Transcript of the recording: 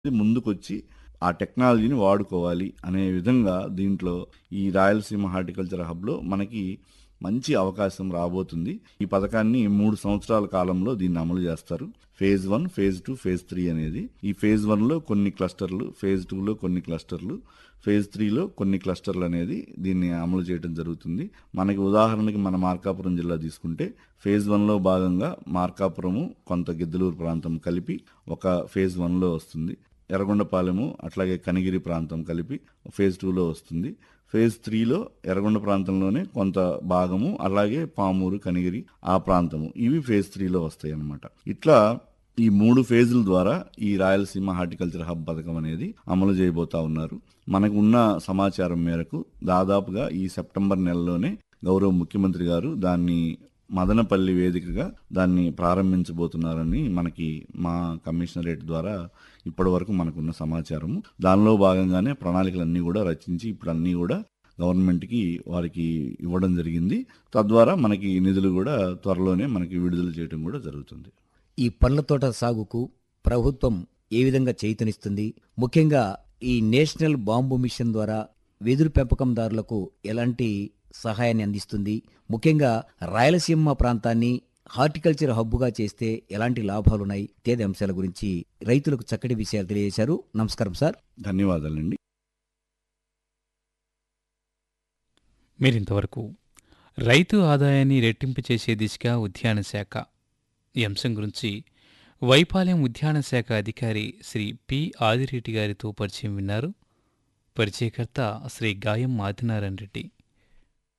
ముందుకొచ్చి ఆ టెక్నాలజీని వాడుకోవాలి అనే విధంగా దీంట్లో ఈ రాయలసీమ హార్టికల్చర్ హబ్లో మనకి మంచి అవకాశం రాబోతుంది ఈ పథకాన్ని మూడు సంవత్సరాల కాలంలో దీన్ని అమలు చేస్తారు phase one phase two phase three అనేది ఈ ఫేజ్ వన్లో కొన్ని క్లస్టర్లు ఫేజ్ టూలో కొన్ని క్లస్టర్లు ఫేజ్ త్రీలో కొన్ని క్లస్టర్లు అనేది దీన్ని అమలు చేయడం జరుగుతుంది మనకి ఉదాహరణకి మన మార్కాపురం జిల్లా తీసుకుంటే ఫేజ్ వన్లో భాగంగా మార్కాపురము కొంత గిద్దలూరు ప్రాంతం కలిపి ఒక ఫేజ్ వన్లో వస్తుంది ఎర్రగొండపాలెము అట్లాగే కనిగిరి ప్రాంతం కలిపి ఫేజ్ టూలో వస్తుంది ఫేజ్ త్రీలో ఎర్రగొండ ప్రాంతంలోనే కొంత భాగము అలాగే పామూరు కనిగిరి ఆ ప్రాంతము ఇవి ఫేజ్ త్రీలో వస్తాయి అన్నమాట ఇట్లా ఈ మూడు ఫేజుల ద్వారా ఈ రాయలసీమ హార్టికల్చర్ హబ్ పథకం అనేది అమలు చేయబోతా ఉన్నారు మనకు ఉన్న సమాచారం మేరకు దాదాపుగా ఈ సెప్టెంబర్ నెలలోనే గౌరవ ముఖ్యమంత్రి గారు దాన్ని మదనపల్లి వేదికగా దాన్ని ప్రారంభించబోతున్నారని మనకి మా కమిషనరేట్ ద్వారా ఇప్పటి వరకు మనకున్న సమాచారము దానిలో భాగంగానే ప్రణాళికలన్నీ కూడా రచించి ఇప్పుడు అన్నీ కూడా గవర్నమెంట్కి వారికి ఇవ్వడం జరిగింది తద్వారా మనకి నిధులు కూడా త్వరలోనే మనకి విడుదల చేయడం కూడా జరుగుతుంది ఈ పండ్ల తోట సాగుకు ప్రభుత్వం ఏ విధంగా చేయుతనిస్తుంది ముఖ్యంగా ఈ నేషనల్ బాంబు మిషన్ ద్వారా వెదురు పెంపకందారులకు ఎలాంటి సహాయాన్ని అందిస్తుంది ముఖ్యంగా రాయలసీమ ప్రాంతాన్ని హార్టికల్చర్ హబ్బుగా చేస్తే ఎలాంటి లాభాలున్నాయి తేదీ అంశాల గురించి రైతులకు చక్కటి విషయాలు తెలియజేశారు నమస్కారం సార్ ధన్యవాదాలండి మీరింతవరకు రైతు ఆదాయాన్ని రెట్టింపు చేసే దిశగా ఉద్యాన శాఖ ఈ అంశం గురించి వైపాలెం ఉద్యాన శాఖ అధికారి శ్రీ పి ఆదిరెడ్డి గారితో పరిచయం విన్నారు పరిచయకర్త శ్రీ గాయం ఆదినారాయణ రెడ్డి